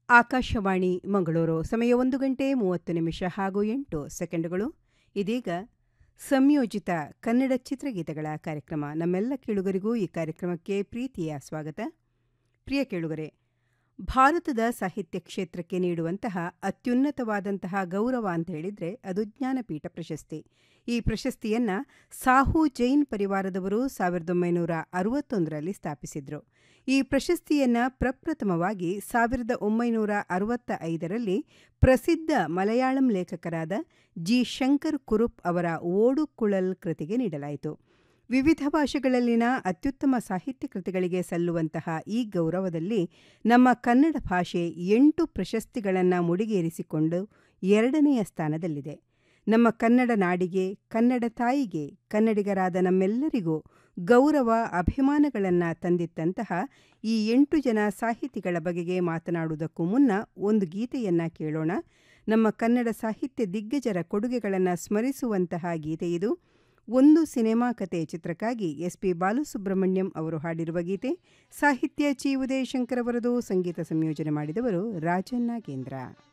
ಆಕಾಶವಾಣಿ ಮಂಗಳೂರು ಸಮಯ ಒಂದು ಗಂಟೆ ಮೂವತ್ತು ನಿಮಿಷ ಹಾಗೂ ಎಂಟು ಸೆಕೆಂಡುಗಳು ಇದೀಗ ಸಂಯೋಜಿತ ಕನ್ನಡ ಚಿತ್ರಗೀತೆಗಳ ಕಾರ್ಯಕ್ರಮ ನಮ್ಮೆಲ್ಲ ಕೇಳುಗರಿಗೂ ಈ ಕಾರ್ಯಕ್ರಮಕ್ಕೆ ಪ್ರೀತಿಯ ಸ್ವಾಗತ ಪ್ರಿಯ ಕೇಳುಗರೆ ಭಾರತದ ಸಾಹಿತ್ಯ ಕ್ಷೇತ್ರಕ್ಕೆ ನೀಡುವಂತಹ ಅತ್ಯುನ್ನತವಾದಂತಹ ಗೌರವ ಅಂತ ಹೇಳಿದರೆ ಅದು ಜ್ಞಾನಪೀಠ ಪ್ರಶಸ್ತಿ ಈ ಪ್ರಶಸ್ತಿಯನ್ನು ಸಾಹು ಜೈನ್ ಪರಿವಾರದವರು ಸಾವಿರದ ಒಂಬೈನೂರ ಅರವತ್ತೊಂದರಲ್ಲಿ ಸ್ಥಾಪಿಸಿದರು ಈ ಪ್ರಶಸ್ತಿಯನ್ನು ಪ್ರಪ್ರಥಮವಾಗಿ ಸಾವಿರದ ಒಂಬೈನೂರ ಅರವತ್ತ ಐದರಲ್ಲಿ ಪ್ರಸಿದ್ಧ ಮಲಯಾಳಂ ಲೇಖಕರಾದ ಜಿ ಶಂಕರ್ ಕುರುಪ್ ಅವರ ಓಡುಕುಳಲ್ ಕೃತಿಗೆ ನೀಡಲಾಯಿತು ವಿವಿಧ ಭಾಷೆಗಳಲ್ಲಿನ ಅತ್ಯುತ್ತಮ ಸಾಹಿತ್ಯ ಕೃತಿಗಳಿಗೆ ಸಲ್ಲುವಂತಹ ಈ ಗೌರವದಲ್ಲಿ ನಮ್ಮ ಕನ್ನಡ ಭಾಷೆ ಎಂಟು ಪ್ರಶಸ್ತಿಗಳನ್ನು ಮುಡಿಗೇರಿಸಿಕೊಂಡು ಎರಡನೆಯ ಸ್ಥಾನದಲ್ಲಿದೆ ನಮ್ಮ ಕನ್ನಡ ನಾಡಿಗೆ ಕನ್ನಡ ತಾಯಿಗೆ ಕನ್ನಡಿಗರಾದ ನಮ್ಮೆಲ್ಲರಿಗೂ ಗೌರವ ಅಭಿಮಾನಗಳನ್ನು ತಂದಿತ್ತಂತಹ ಈ ಎಂಟು ಜನ ಸಾಹಿತಿಗಳ ಬಗೆಗೆ ಮಾತನಾಡುವುದಕ್ಕೂ ಮುನ್ನ ಒಂದು ಗೀತೆಯನ್ನು ಕೇಳೋಣ ನಮ್ಮ ಕನ್ನಡ ಸಾಹಿತ್ಯ ದಿಗ್ಗಜರ ಕೊಡುಗೆಗಳನ್ನು ಸ್ಮರಿಸುವಂತಹ ಗೀತೆಯಿದು ಒಂದು ಸಿನಿಮಾ ಕತೆ ಚಿತ್ರಕ್ಕಾಗಿ ಎಸ್ ಪಿ ಬಾಲಸುಬ್ರಹ್ಮಣ್ಯಂ ಅವರು ಹಾಡಿರುವ ಗೀತೆ ಸಾಹಿತ್ಯ ಚಿ ಉದಯಶಂಕರ್ ಅವರದು ಸಂಗೀತ ಸಂಯೋಜನೆ ಮಾಡಿದವರು ರಾಜನ್ ನಾಗೇಂದ್ರ